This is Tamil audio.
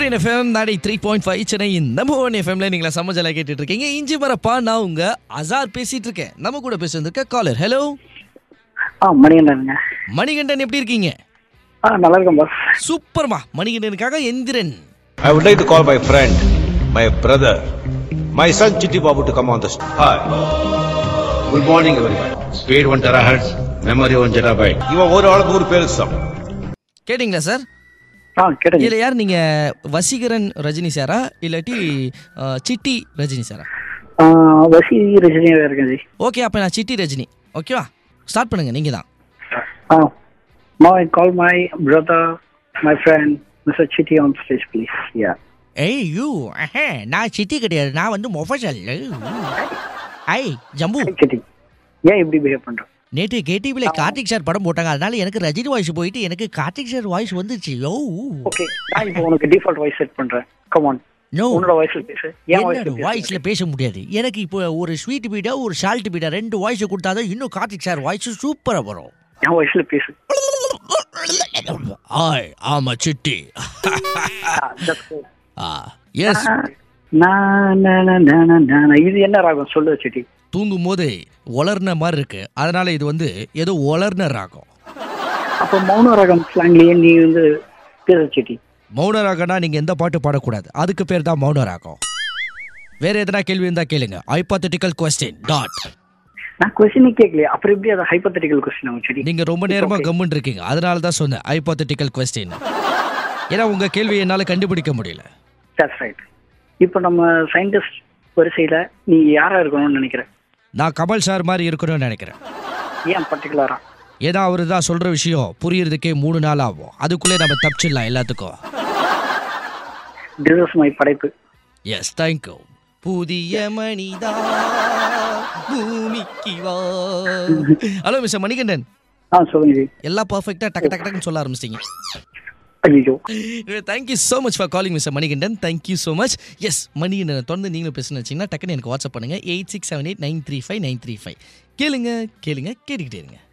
சூரியன் எஃப்எம் நாடி த்ரீ பாயிண்ட் ஃபைவ் சென்னை நம்ம ஒன் எஃப்எம்ல நீங்களா சமஜலா கேட்டுட்டு இருக்கீங்க இஞ்சி மரப்பா நான் உங்க அசார் பேசிட்டு இருக்கேன் நம்ம கூட பேசுறதுக்க காலர் ஹலோ ஆ மணிகண்டனுங்க மணிகண்டன் எப்படி இருக்கீங்க ஆ நல்லா இருக்கேன் பாஸ் சூப்பர்மா மணிகண்டனுக்காக Enthiran I would like to call my friend, my brother, my son Chitti Babu to come on the st- Hi. Good morning everyone. Speed 1 terahertz, memory 1 terabyte. இவன் ஒரு ஆளுக்கு ஒரு பேர் தான் கேட்டிங்களா சார் ஆ கேட்டேங்க இதுல யார் நீங்க வசீகரன் ரஜினி சாரா இல்லாட்டி அஹ், சிட்டி ரஜினி சாரா ஆ, வசி ரஜினியாக இருக்கேன் ஜி ஓகே அப்ப நான் சிட்டி ரஜினி ஓகேவா ஸ்டார்ட் பண்ணுங்க நீங்க தான் ஆ Now I call my brother, my friend, Mr. Chitti on stage, please. Yeah. ஏய் யூ நான் சிட்டி கிடையாது நான் வந்து மொஃபஷல் ஐ ஜம்பு Hi, Chitti. ஏன் இப்படி பிஹேவ் பண்றோம் நேற்று கேடிவில கார்த்திக் சார் படம் போட்டாங்க அதனால எனக்கு ரஜினி வாய்ஸ் போயிட்டு எனக்கு கார்த்திக் சார் வாய்ஸ் வந்துச்சு யோ ஓகே நான் இப்போ உனக்கு டிஃபால்ட் வாய்ஸ் செட் பண்றேன் கம் ஆன் நோ உன்னோட வாய்ஸ்ல பேசு ஏன் என்னோட வாய்ஸ்ல வாய்ஸ்ல பேச முடியாது எனக்கு இப்போ ஒரு ஸ்வீட் பீடா ஒரு சால்ட் பீடா ரெண்டு வாய்ஸ் கொடுத்தாதான் இன்னும் கார்த்திக் சார் வாய்ஸ் சூப்பரா வரும் என் வாய்ஸ்ல பேசு ஆய் ஆமா சிட்டி எஸ் நான் நான், நான், நான், நான். இது என்ன ராகம் சொல்லு சிட்டி தூங்கும் போது ஒளர்ன மாதிரி இருக்கு அதனால இது வந்து ஏதோ ஒளர்ன ராகம் அப்போ மௌன ராகம் ஸ்லாங்லயே நீ வந்து பேச சிட்டி மௌன ராகம்னா நீங்க எந்த பாட்டு பாடக்கூடாது அதுக்கு பேர் தான் மௌன ராகம் வேற எதனா கேள்வி இருந்தா கேளுங்க ஹைபாத்தட்டிக்கல் கொஸ்டின் டாட் நான் கொஸ்டினே கேட்கலையே அப்புறம் எப்படி அது ஹைப்பத்தட்டிக்கல் கொஸ்டின் ஆகும் சிட்டி நீங்க ரொம்ப நேரமா okay. கம்முன்னு இருக்கீங்க அதனால தான் சொன்னேன் ஹைபாத்தட்டிக்கல் கொஸ்டின் ஏன்னா உங்க கேள்வி என்னால கண்டுபிடிக்க முடியல தட்ஸ் ரைட் இப்போ நம்ம சயின்டிஸ்ட் வரிசையில நீ யாரா இருக்கணும்னு நினைக்கிற நான் கமல் சார் மாதிரி இருக்கணும்னு நினைக்கிறேன் ஏன் பர்டிகுலரா ஏன்னா அவரு தான் சொல்ற விஷயம் புரியறதுக்கே மூணு நாள் ஆகும் அதுக்குள்ளே நம்ம தப்பிச்சிடலாம் எல்லாத்துக்கும் திஸ் இஸ் மை படைப்பு எஸ் தேங்க்யூ புதிய மனிதா பூமிக்கு வா ஹலோ மிஸ்டர் மணிகண்டன் ஆ சொல்லுங்க ஜி எல்லாம் பர்ஃபெக்டா டக்கு டக்கு டக்குன்னு சொல்ல ஆரம்பிச்சிட்டீங்க ஐயோ thank you so much for calling mister Manikandan thank you so much yes Manikandan தொடர்ந்து நீங்களும் பேசணும்னு வச்சிங்கன்னா டக்குன்னு எனக்கு வாட்ஸ்அப் பண்ணுங்க eight six seven eight nine three five nine three five கேளுங்க கேளுங்க கேட்டுக்கிட்டே இருங்க